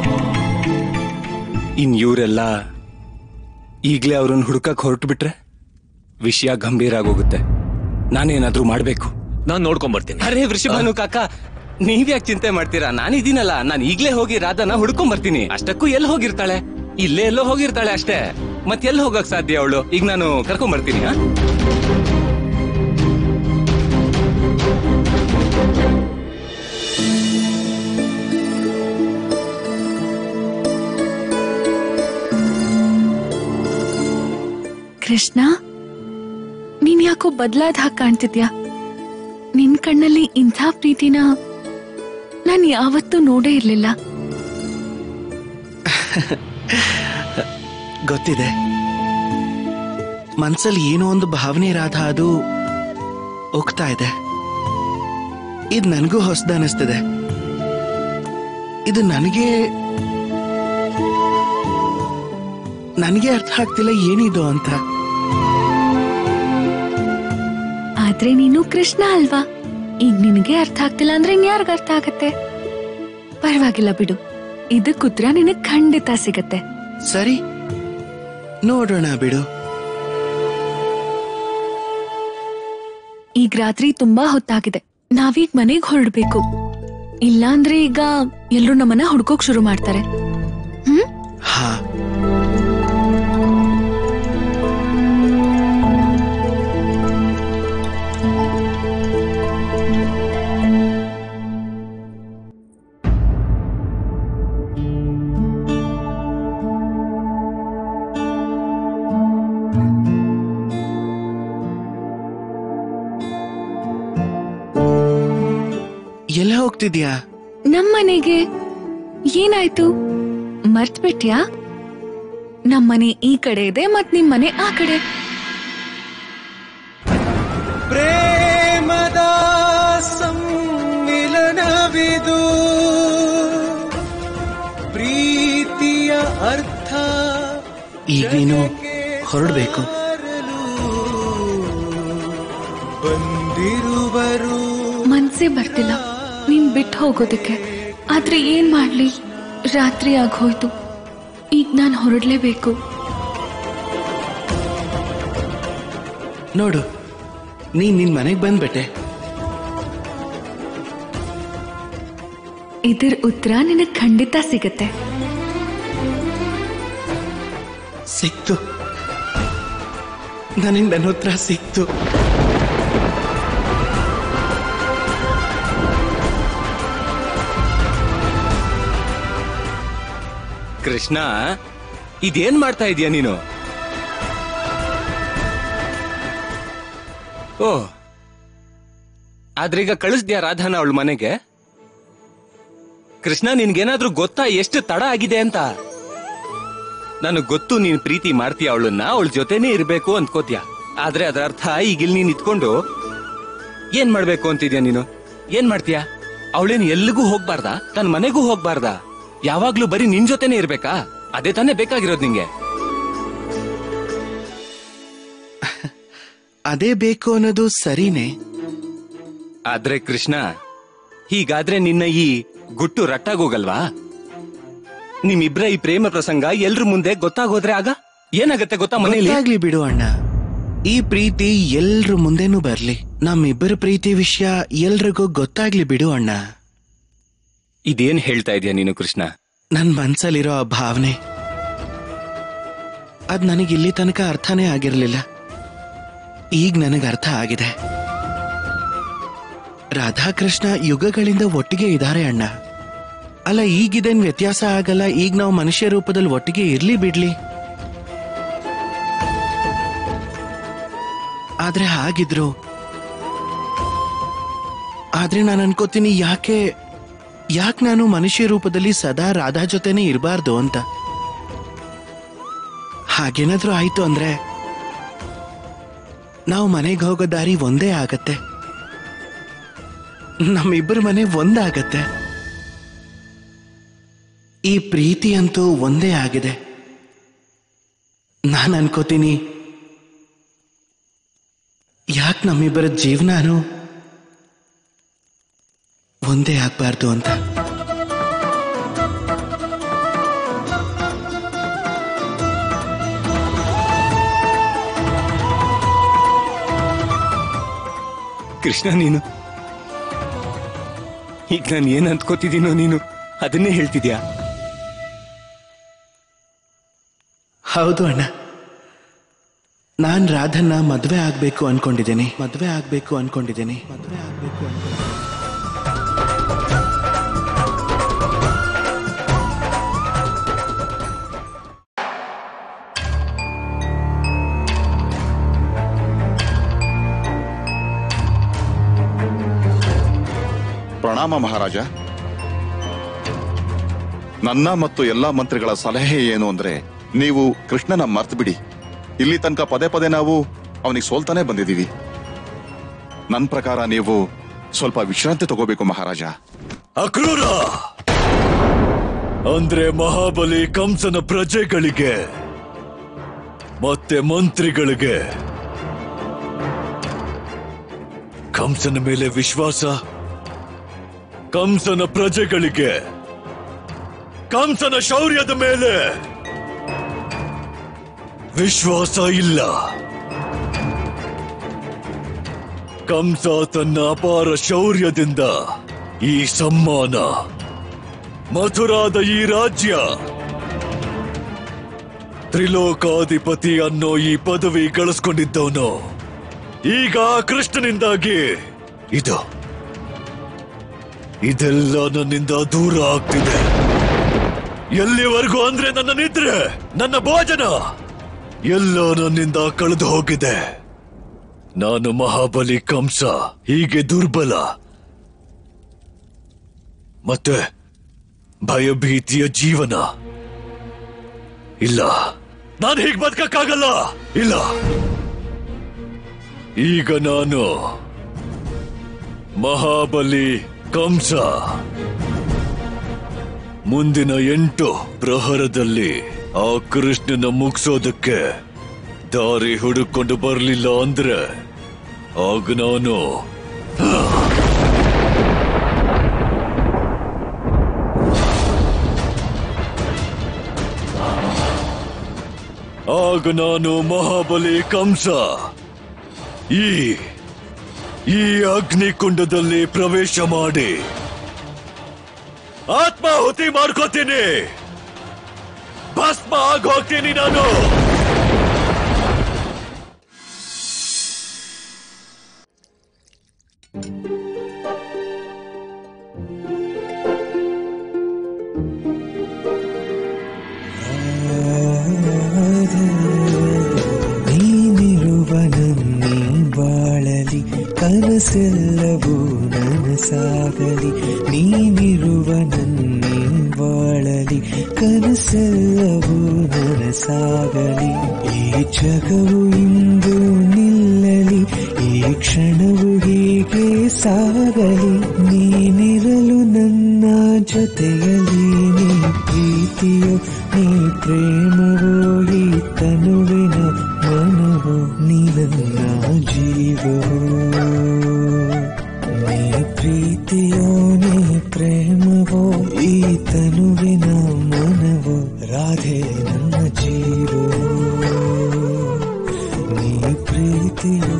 ಇನ್ ಇವರೆಲ್ಲ ಈಗ್ಲೇ ಅವ್ರನ್ನ ಹುಡುಕಕ್ ಹೊರಟು ಬಿಟ್ರೆ ವಿಷಯ ಗಂಭೀರ ಆಗೋಗುತ್ತೆ ನಾನೇನಾದ್ರೂ ಮಾಡ್ಬೇಕು ನಾನ್ ನೋಡ್ಕೊಂಡ್ ಬರ್ತೀನಿ ಅರೇ ವೃಷಭಾನು ಕಾಕ ನೀವ್ಯಾಕೆ ಚಿಂತೆ ಮಾಡ್ತೀರಾ ನಾನಿದ್ದೀನಲ್ಲ ನಾನು ಈಗ್ಲೇ ಹೋಗಿ ರಾಧನ ಹುಡ್ಕೊಂಡ್ ಬರ್ತೀನಿ ಅಷ್ಟಕ್ಕೂ ಎಲ್ಲಿ ಹೋಗಿರ್ತಾಳೆ ಇಲ್ಲೇ ಎಲ್ಲೋ ಹೋಗಿರ್ತಾಳೆ ಅಷ್ಟೇ ಮತ್ತೆ ಎಲ್ಲಿ ಹೋಗಕ್ ಸಾಧ್ಯ ಅವಳು ಈಗ ನಾನು ಕರ್ಕೊಂಡ್ ಬರ್ತೀನಿ ಆ? ಕೃಷ್ಣ ನೀನ್ ಯಾಕೋ ಬದ್ಲಾದ ಹಾಗೆ ಕಾಣ್ತಿದ್ಯಾ ನಿನ್ ಕಣ್ಣಲ್ಲಿ ಇಂಥ ಪ್ರೀತಿನ ನಾನ್ ಯಾವತ್ತೂ ನೋಡೇ ಇರ್ಲಿಲ್ಲ ಗೊತ್ತಿದೆ ಮನ್ಸಲ್ಲಿ ಏನೋ ಒಂದು ಭಾವನೆ ರಾಧ ಅದು ಹೋಗ್ತಾ ಇದೆ ಇದು ನನಗೂ ಹೊಸದ ಅನಿಸ್ತದೆ ಇದು ನನಗೆ ನನಗೆ ಅರ್ಥ ಆಗ್ತಿಲ್ಲ ಏನಿದು ಅಂತ ಆದ್ರೆ ನೀನು ಕೃಷ್ಣ ಅಲ್ವಾ ಈಗ ನಿನಗೆ ಅರ್ಥ ಆಗ್ತಿಲ್ಲ ಅಂದ್ರೆ ಇನ್ಯಾರ್ಗ ಅರ್ಥ ಆಗತ್ತೆ ಪರವಾಗಿಲ್ಲ ಬಿಡು ಇದಕ್ ಉತ್ತರ ನಿನಗ್ ಖಂಡಿತ ಸಿಗತ್ತೆ ಸರಿ ನೋಡೋಣ ಬಿಡು ಈಗ ರಾತ್ರಿ ತುಂಬಾ ಹೊತ್ತಾಗಿದೆ ನಾವೀಗ ಮನೆಗ್ ಹೊರಡ್ಬೇಕು ಇಲ್ಲಾಂದ್ರೆ ಈಗ ಎಲ್ರು ನಮ್ಮನ್ನ ಹುಡ್ಕೋಕ್ ಶುರು ಮಾಡ್ತಾರೆ ಹ್ಮ್ ಹಾ ಎಲ್ಲ ಹೋಗ್ತಿದ್ಯಾ ನಮ್ಮನೆಗೆ ಏನಾಯ್ತು ಮರ್ತ್ ಬಿಟ್ಯಾ ನಮ್ಮನೆ ಈ ಕಡೆ ಇದೆ ಮತ್ ನಿಮ್ಮನೆ ಆ ಕಡೆ ಪ್ರೇಮದ ಸಮ್ಮಿಲನವಿದು ಪ್ರೀತಿಯ ಅರ್ಥ ಈಗ ನೀನು ಹೊರಡ್ಬೇಕು ಬಂದಿರುವರು ಮನ್ಸೇ ಬರ್ತಿಲ್ಲ ನೀನ್ ಬಿಟ್ಟು ಹೋಗೋದಕ್ಕೆ ಆದ್ರೆ ಏನ್ ಮಾಡ್ಲಿ ರಾತ್ರಿ ಆಗೋಯ್ತು ಈಗ ನಾನ್ ಹೊರಡ್ಲೇಬೇಕು ನೋಡು ನೀನ್ ನಿನ್ ಮನೆಗ್ ಬಂದ್ಬಿಟ್ಟೆ ಇದ್ರ ಉತ್ತರ ನಿನಗ್ ಖಂಡಿತ ಸಿಗತ್ತೆ ಸಿಕ್ತು ನನಗ್ ನನ್ನ ಉತ್ತರ ಸಿಕ್ತು ಕೃಷ್ಣ ಇದೇನ್ ಮಾಡ್ತಾ ಇದೀಯ ನೀನು ಓ ಆದ್ರೀಗ ಕಳಿಸ್ದ್ಯಾ ರಾಧಾನ ಅವಳ ಮನೆಗೆ ಕೃಷ್ಣ ನಿನ್ಗೇನಾದ್ರೂ ಗೊತ್ತಾ ಎಷ್ಟು ತಡ ಆಗಿದೆ ಅಂತ ನನಗ್ ಗೊತ್ತು ನೀನ್ ಪ್ರೀತಿ ಮಾಡ್ತೀಯ ಅವಳನ್ನ ಅವಳ ಜೊತೆನೇ ಇರ್ಬೇಕು ಅಂದ್ಕೋತೀಯ ಆದ್ರೆ ಅದರ ಅರ್ಥ ಈಗ ಇಲ್ಲಿ ನೀನ್ ಇಟ್ಕೊಂಡು ಏನ್ ಮಾಡ್ಬೇಕು ಅಂತಿದ್ಯಾ ನೀನು ಏನ್ ಮಾಡ್ತೀಯ ಅವಳೇನ್ ಎಲ್ಲಿಗೂ ಹೋಗ್ಬಾರ್ದಾ ತನ್ನ ಮನೆಗೂ ಹೋಗ್ಬಾರ್ದಾ ಯಾವಾಗ್ಲೂ ಬರೀ ನಿನ್ ಜೊತೆನೇ ಇರ್ಬೇಕಾ ಅದೇ ತಾನೇ ಬೇಕಾಗಿರೋದು ನಿಂಗೆ ಅದೇ ಬೇಕು ಅನ್ನೋದು ಸರಿನೇ ಆದ್ರೆ ಕೃಷ್ಣ ಹೀಗಾದ್ರೆ ನಿನ್ನ ಈ ಗುಟ್ಟು ರಟ್ಟಾಗೋಗಲ್ವಾ ನಿಮ್ಮಿಬ್ರ ಈ ಪ್ರೇಮ ಪ್ರಸಂಗ ಎಲ್ರ ಮುಂದೆ ಗೊತ್ತಾಗೋದ್ರೆ ಆಗ ಏನಾಗತ್ತೆ ಗೊತ್ತಾ ಮನೇಲಿ ಗೊತ್ತಾಗ್ಲಿ ಬಿಡು ಅಣ್ಣ ಈ ಪ್ರೀತಿ ಎಲ್ರ ಮುಂದೆನೂ ಬರ್ಲಿ ನಮ್ಮಿಬ್ಬರ ಪ್ರೀತಿ ವಿಷಯ ಎಲ್ರಿಗೂ ಗೊತ್ತಾಗ್ಲಿ ಬಿಡು ಅಣ್ಣ ಇದೇನ್ ಹೇಳ್ತಾ ಇದೀಯ ನೀನು ಕೃಷ್ಣ ನನ್ ಮನ್ಸಲ್ಲಿರೋ ಆ ಭಾವನೆ ಅದ್ ನನಗೆ ಇಲ್ಲಿ ತನಕ ಅರ್ಥನೇ ಆಗಿರ್ಲಿಲ್ಲ ಈಗ ನನಗೆ ಅರ್ಥ ಆಗಿದೆ ರಾಧಾಕೃಷ್ಣ ಯುಗಗಳಿಂದ ಒಟ್ಟಿಗೆ ಇದ್ದಾರೆ ಅಣ್ಣ ಅಲ್ಲ ಈಗಿದೇನ್ ವ್ಯತ್ಯಾಸ ಆಗಲ್ಲ ಈಗ ನಾವು ಮನುಷ್ಯ ರೂಪದಲ್ಲಿ ಒಟ್ಟಿಗೆ ಇರ್ಲಿ ಬಿಡ್ಲಿ ಆದ್ರೆ ಹಾಗಿದ್ರು ಆದ್ರೆ ನಾನು ಅನ್ಕೋತೀನಿ ಯಾಕೆ ಯಾಕೆ ನಾನು ಮನುಷ್ಯ ರೂಪದಲ್ಲಿ ಸದಾ ರಾಧಾ ಜೊತೆನೇ ಇರಬಾರ್ದು ಅಂತ ಹಾಗೇನಾದ್ರೂ ಆಯ್ತು ಅಂದ್ರೆ ನಾವು ಮನೆಗೆ ಹೋಗೋ ದಾರಿ ಒಂದೇ ಆಗತ್ತೆ ನಮ್ಮಿಬ್ಬರ ಮನೆ ಒಂದಾಗತ್ತೆ ಈ ಪ್ರೀತಿ ಅಂತೂ ಒಂದೇ ಆಗಿದೆ ನಾನು ಅನ್ಕೋತೀನಿ ಯಾಕೆ ನಮ್ಮಿಬ್ಬರ ಜೀವನಾನು ಒಂದೇ ಆಗ್ಬಾರ್ದು ಅಂತ ಕೃಷ್ಣ ನೀನು ಈಗ ನಾನು ಏನ್ ಅಂದ್ಕೋತಿದ್ದೀನೋ ನೀನು ಅದನ್ನೇ ಹೇಳ್ತಿದ್ಯಾ ಹೌದು ಅಣ್ಣ ನಾನ್ ರಾಧನ್ನ ಮದ್ವೆ ಆಗ್ಬೇಕು ಅನ್ಕೊಂಡಿದ್ದೀನಿ ಮದ್ವೆ ಆಗ್ಬೇಕು ಅನ್ಕೊಂಡಿದ್ದೀನಿ ಮದ್ವೆ ಆಗ್ಬೇಕು ಅನ್ಕೊಂಡಿದ್ದೀನಿ ಪ್ರಣಾಮ ಮಹಾರಾಜ ನನ್ನ ಮತ್ತು ಎಲ್ಲಾ ಮಂತ್ರಿಗಳ ಸಲಹೆ ಏನು ಅಂದ್ರೆ ನೀವು ಕೃಷ್ಣನ ಮರ್ತು ಬಿಡಿ ಇಲ್ಲಿ ತನಕ ಪದೇ ಪದೇ ನಾವು ಅವನಿಗೆ ಸೋಲ್ತಾನೆ ಬಂದಿದ್ದೀವಿ ನನ್ನ ಪ್ರಕಾರ ನೀವು ಸ್ವಲ್ಪ ವಿಶ್ರಾಂತಿ ತಗೋಬೇಕು ಮಹಾರಾಜ ಅಕ್ರೂರ ಅಂದ್ರೆ ಮಹಾಬಲಿ ಕಂಸನ ಪ್ರಜೆಗಳಿಗೆ ಮತ್ತೆ ಮಂತ್ರಿಗಳಿಗೆ ಕಂಸನ ಮೇಲೆ ವಿಶ್ವಾಸ ಕಂಸನ ಪ್ರಜೆಗಳಿಗೆ ಕಂಸನ ಶೌರ್ಯದ ಮೇಲೆ ವಿಶ್ವಾಸ ಇಲ್ಲ ಕಂಸ ತನ್ನ ಅಪಾರ ಶೌರ್ಯದಿಂದ ಈ ಸಮ್ಮಾನ ಮಥುರಾದ ಈ ರಾಜ್ಯ ತ್ರಿಲೋಕಾಧಿಪತಿ ಅನ್ನೋ ಈ ಪದವಿ ಗಳಿಸ್ಕೊಂಡಿದ್ದವನು ಈಗ ಕೃಷ್ಣನಿಂದಾಗಿ ಇದು ಇದೆಲ್ಲ ನನ್ನಿಂದ ದೂರ ಆಗ್ತಿದೆ ಎಲ್ಲಿವರೆಗೂ ಅಂದ್ರೆ ನನ್ನ ನಿದ್ರೆ ನನ್ನ ಭೋಜನ ಎಲ್ಲ ನನ್ನಿಂದ ಕಳೆದು ಹೋಗಿದೆ ನಾನು ಮಹಾಬಲಿ ಕಂಸ ಹೀಗೆ ದುರ್ಬಲ ಮತ್ತೆ ಭಯಭೀತಿಯ ಜೀವನ ಇಲ್ಲ ನಾನು ಹೀಗೆ ಬದುಕಕ್ಕಾಗಲ್ಲ ಇಲ್ಲ ಈಗ ನಾನು ಮಹಾಬಲಿ ಕಂಸ ಮುಂದಿನ ಎಂಟು ಪ್ರಹರದಲ್ಲಿ ಆ ಕೃಷ್ಣನ ಮುಗಿಸೋದಕ್ಕೆ ದಾರಿ ಹುಡುಕೊಂಡು ಬರಲಿಲ್ಲ ಅಂದ್ರೆ ಆಗ ನಾನು ಆಗ ನಾನು ಮಹಾಬಲಿ ಕಂಸ ಈ ಈ ಅಗ್ನಿಕುಂಡದಲ್ಲಿ ಪ್ರವೇಶ ಮಾಡಿ ಆತ್ಮಾಹುತಿ ಮಾಡ್ಕೋತೀನಿ ಭಸ್ಮ ಆಗೋಗ್ತೀನಿ ನಾನು ನೀನಿರುವ ನನ್ನಿ ಬಾಳಲಿ ಕನಸೆಲ್ಲವೂ ನನಸಾಗಲಿ ನೀನಿರುವ ನನ್ನಿ ಬಾಳಲಿ ಕನಸೆಲ್ಲವೂ ನನಸಾಗಲಿ ಈ ಜಗವು ಇಂದು ನಿಲ್ಲಲಿ ಈ ಕ್ಷಣವು ಹೀಗೆ ಸಾಗಲಿ ನೀನಿರಲು ನನ್ನ ಜೊತೆಯಲ್ಲಿ ನೀ ಪ್ರೀತಿಯೋ ನೀ ಪ್ರೇಮವೋ ಈ ತನುವಿನ ಮನವೋ ನೀ ನನ್ನ ಜೀವವೋ ನೀ ಪ್ರೀತಿಯೋ ನೀ ಪ್ರೇಮವೋ ಈ ತನುವಿನ ಮನವೋ ರಾಧೆ ನನ್ನ ಜೀವವೋ ನೀ ಪ್ರೀತಿಯೋ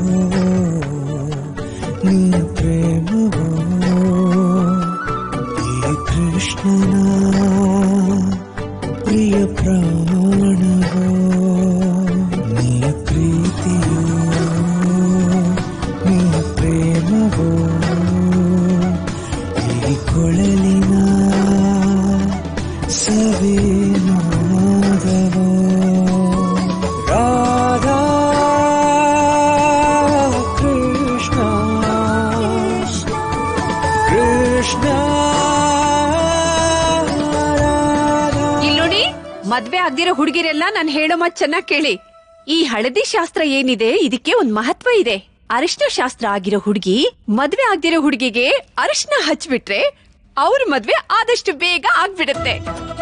ನೀ ಪ್ರೇಮವೋ ಈ ಕೃಷ್ಣನ ಪ್ರಿಯ ಪ್ರಾಣವೋ ನೀ ಪ್ರೀತಿಯೋ ನೀ ಪ್ರೇಮವೋ ಈ ಕೊಳಲಿನ ಸವಿನಾದವೋ ರಾಧಾ ಕೃಷ್ಣ ಕೃಷ್ಣ ಇಲ್ ನೋಡಿ ಮದ್ವೆ ಆಗ್ದಿರೋ ಹುಡುಗಿರೆಲ್ಲ ನಾನು ಹೇಳೋ ಮಾತ್ ಚೆನ್ನಾಗ್ ಕೇಳಿ ಈ ಹಳದಿ ಶಾಸ್ತ್ರ ಏನಿದೆ ಇದಕ್ಕೆ ಒಂದ್ ಮಹತ್ವ ಇದೆ ಅರಿಶಿನ ಶಾಸ್ತ್ರ ಆಗಿರೋ ಹುಡುಗಿ ಮದ್ವೆ ಆಗ್ದಿರೋ ಹುಡುಗಿಗೆ ಅರಿಶಿನ ಹಚ್ಬಿಟ್ರೆ ಅವ್ರ ಮದ್ವೆ ಆದಷ್ಟು ಬೇಗ ಆಗ್ಬಿಡತ್ತೆ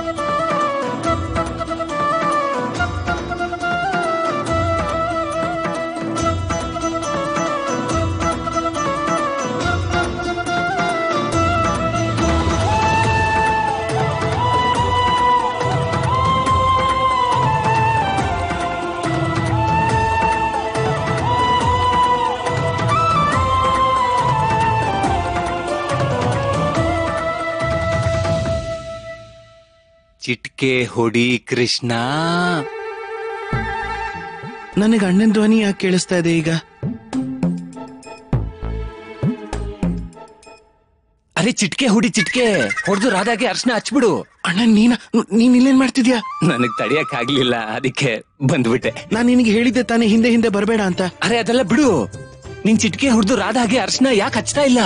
ಚಿಟ್ಕೆ ಹೊಡಿ ಕೃಷ್ಣ ನನಗೆ ಅಣ್ಣನ ಧ್ವನಿ ಯಾಕೆ ಕೇಳಿಸ್ತಾ ಇದೆ ಈಗ ಅರೆ ಚಿಟ್ಕೆ ಹುಡಿ ಚಿಟ್ಕೆ ಹೊಡೆದು ರಾಧಾಗೆ ಅರ್ಶನ ಹಚ್ಬಿಡು ಅಣ್ಣ ನೀನ ನೀನ್ ಇಲ್ಲೇನ್ ಮಾಡ್ತಿದ್ಯಾ ನನಗ್ ತಡಿಯಕ್ ಆಗ್ಲಿಲ್ಲ ಅದಕ್ಕೆ ಬಂದ್ಬಿಟ್ಟೆ ನಾನ್ ನಿನಗೆ ಹೇಳಿದ್ದೆ ತಾನೇ ಹಿಂದೆ ಹಿಂದೆ ಬರಬೇಡ ಅಂತ ಅರೆ ಅದೆಲ್ಲ ಬಿಡು ನಿನ್ ಚಿಟ್ಕೆ ಹೊಡೆದು ರಾಧಾಗೆ ಅರ್ಶನ ಯಾಕೆ ಹಚ್ತಾ ಇಲ್ಲ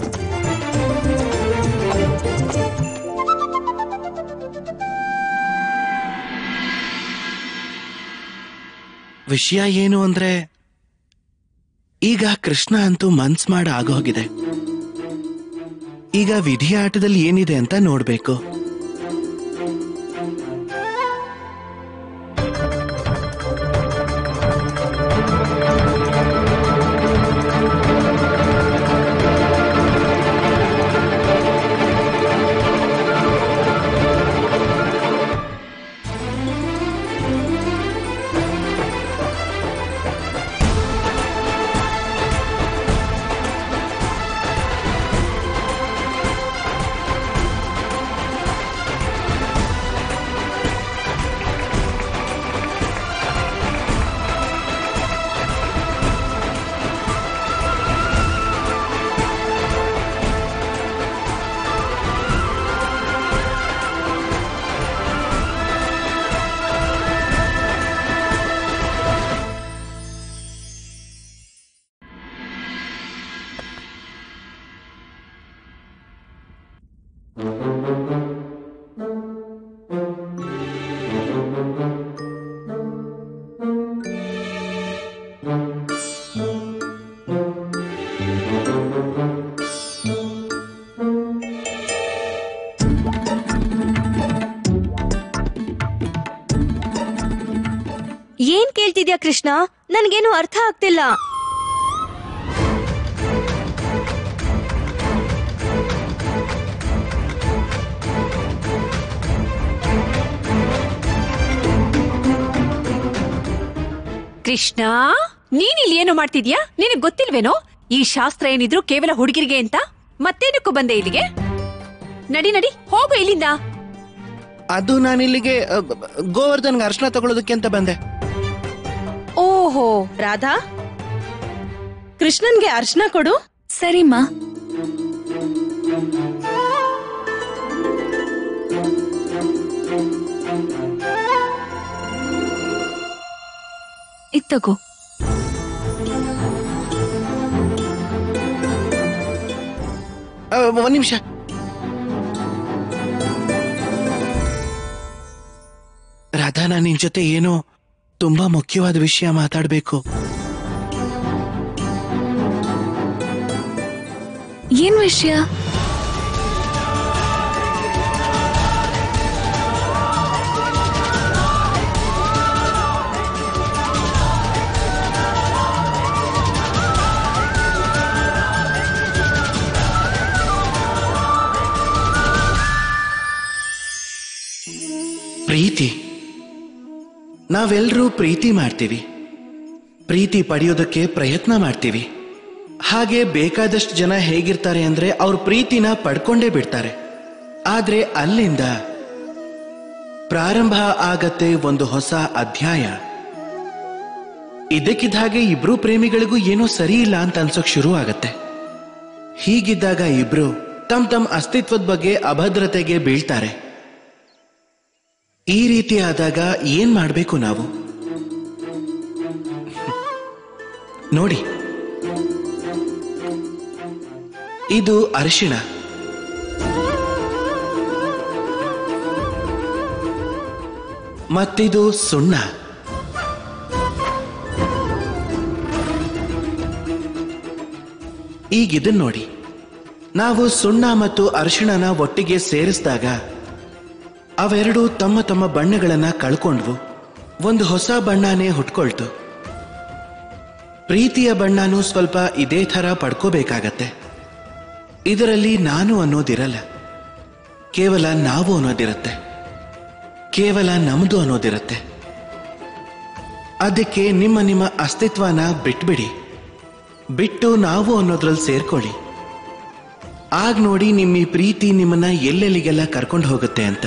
ವಿಷಯ ಏನು ಅಂದ್ರೆ ಈಗ ಕೃಷ್ಣ ಅಂತೂ ಮನ್ಸ್ ಮಾಡ ಆಗೋಗಿದೆ ಈಗ ವಿಧಿ ಆಟದಲ್ಲಿ ಏನಿದೆ ಅಂತ ನೋಡ್ಬೇಕು ಏನ್ ಕೇಳ್ತಿದ್ಯಾ ಕೃಷ್ಣ ನನ್ಗೇನು ಅರ್ಥ ಆಗ್ತಿಲ್ಲ ಕೃಷ್ಣ ನೀನ್ ಇಲ್ಲಿ ಏನು ಮಾಡ್ತಿದ್ಯಾ ನಿನಗ್ ಗೊತ್ತಿಲ್ವೇನೋ ಈ ಶಾಸ್ತ್ರ ಏನಿದ್ರು ಕೇವಲ ಹುಡುಗಿರಿಗೆ ಅಂತ ಮತ್ತೇನಕ್ಕೂ ಬಂದೆ ಇಲ್ಲಿಗೆ ನಡಿ ನಡಿ ಹೋಗು ಇಲ್ಲಿಂದ ಅದು ನಾನಿಲ್ಲಿಗೆ ಅ, ಬ- ಬ- ಗೋವರ್ಧನ್ಗೆ ಅರ್ಶನ ತಗೊಳ್ಳೋದಕ್ಕೆ ಅಂತ ಬಂದೆ ಓಹೋ ರಾಧಾ ಕೃಷ್ಣನ್ಗೆ ಅರ್ಶನ ಕೊಡು ಸರಿಮ್ಮ ಇತ್ತಗೋ ಅ, ಒಂದ್ ನಿಮಿಷ ರಾಧಾ ನಾನು ನಿನ್ ಜೊತೆ ಏನೋ ತುಂಬಾ ಮುಖ್ಯವಾದ ವಿಷಯ ಮಾತಾಡ್ಬೇಕು ಏನ್ ವಿಷಯ ಪ್ರೀತಿ ನಾವೆಲ್ಲರೂ ಪ್ರೀತಿ ಮಾಡ್ತೀವಿ ಪ್ರೀತಿ ಪಡೆಯೋದಕ್ಕೆ ಪ್ರಯತ್ನ ಮಾಡ್ತೀವಿ ಹಾಗೆ ಬೇಕಾದಷ್ಟು ಜನ ಹೇಗಿರ್ತಾರೆ ಅಂದ್ರೆ ಅವ್ರ ಪ್ರೀತಿನ ಪಡ್ಕೊಂಡೇ ಬಿಡ್ತಾರೆ ಆದ್ರೆ ಅಲ್ಲಿಂದ ಪ್ರಾರಂಭ ಆಗತ್ತೆ ಒಂದು ಹೊಸ ಅಧ್ಯಾಯ ಇದಕ್ಕಿದ್ದ ಹಾಗೆ ಇಬ್ರು ಪ್ರೇಮಿಗಳಿಗೂ ಏನೋ ಸರಿ ಇಲ್ಲ ಅಂತ ಅನ್ಸೋಕ್ ಶುರು ಆಗತ್ತೆ ಹೀಗಿದ್ದಾಗ ಇಬ್ರು ತಮ್ ತಮ್ಮ ಅಸ್ತಿತ್ವದ ಬಗ್ಗೆ ಅಭದ್ರತೆಗೆ ಬೀಳ್ತಾರೆ ಈ ರೀತಿ ಆದಾಗ ಏನ್ ಮಾಡ್ಬೇಕು ನಾವು ನೋಡಿ ಇದು ಅರಿಶಿಣ ಮತ್ತಿದು ಸುಣ್ಣ ಈಗ ಇದನ್ ನೋಡಿ ನಾವು ಸುಣ್ಣ ಮತ್ತು ಅರಿಶಿಣನ ಒಟ್ಟಿಗೆ ಸೇರಿಸಿದಾಗ ಅವೆರಡು ತಮ್ಮ ತಮ್ಮ ಬಣ್ಣಗಳನ್ನ ಕಳ್ಕೊಂಡ್ವು ಒಂದು ಹೊಸ ಬಣ್ಣನೇ ಹುಟ್ಕೊಳ್ತು ಪ್ರೀತಿಯ ಬಣ್ಣನೂ ಸ್ವಲ್ಪ ಇದೇ ಥರ ಪಡ್ಕೋಬೇಕಾಗತ್ತೆ ಇದರಲ್ಲಿ ನಾನು ಅನ್ನೋದಿರಲ್ಲ ಕೇವಲ ನಾವು ಅನ್ನೋದಿರುತ್ತೆ ಕೇವಲ ನಮ್ದು ಅನ್ನೋದಿರುತ್ತೆ ಅದಕ್ಕೆ ನಿಮ್ಮ ನಿಮ್ಮ ಅಸ್ತಿತ್ವನ ಬಿಟ್ಬಿಡಿ ಬಿಟ್ಟು ನಾವು ಅನ್ನೋದ್ರಲ್ಲಿ ಸೇರ್ಕೊಳ್ಳಿ ಆಗ ನೋಡಿ ನಿಮ್ಮ ಈ ಪ್ರೀತಿ ನಿಮ್ಮನ್ನ ಎಲ್ಲೆಲ್ಲಿಗೆಲ್ಲ ಕರ್ಕೊಂಡು ಹೋಗುತ್ತೆ ಅಂತ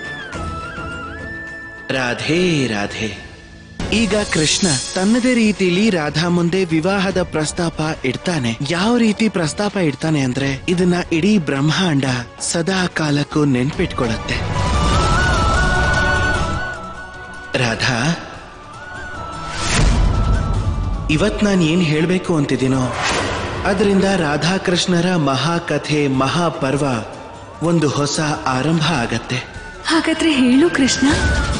ರಾಧೇ ರಾಧೆ ಈಗ ಕೃಷ್ಣ ತನ್ನದೇ ರೀತಿಲಿ ರಾಧಾ ಮುಂದೆ ವಿವಾಹದ ಪ್ರಸ್ತಾಪ ಇಡ್ತಾನೆ ಯಾವ ರೀತಿ ಪ್ರಸ್ತಾಪ ಇಡ್ತಾನೆ ಅಂದ್ರೆ ಇದನ್ನ ಇಡೀ ಬ್ರಹ್ಮಾಂಡ ಸದಾ ಕಾಲಕ್ಕೂ ನೆನ್ಪಿಟ್ಕೊಳ್ಳುತ್ತೆ ರಾಧಾ ಇವತ್ ನಾನು ಏನ್ ಹೇಳ್ಬೇಕು ಅಂತಿದ್ದೀನೋ ಅದರಿಂದ ರಾಧಾಕೃಷ್ಣರ ಮಹಾಕಥೆ ಮಹಾಪರ್ವ ಒಂದು ಹೊಸ ಆರಂಭ ಆಗತ್ತೆ ಹಾಗಾದ್ರೆ ಹೇಳು ಕೃಷ್ಣ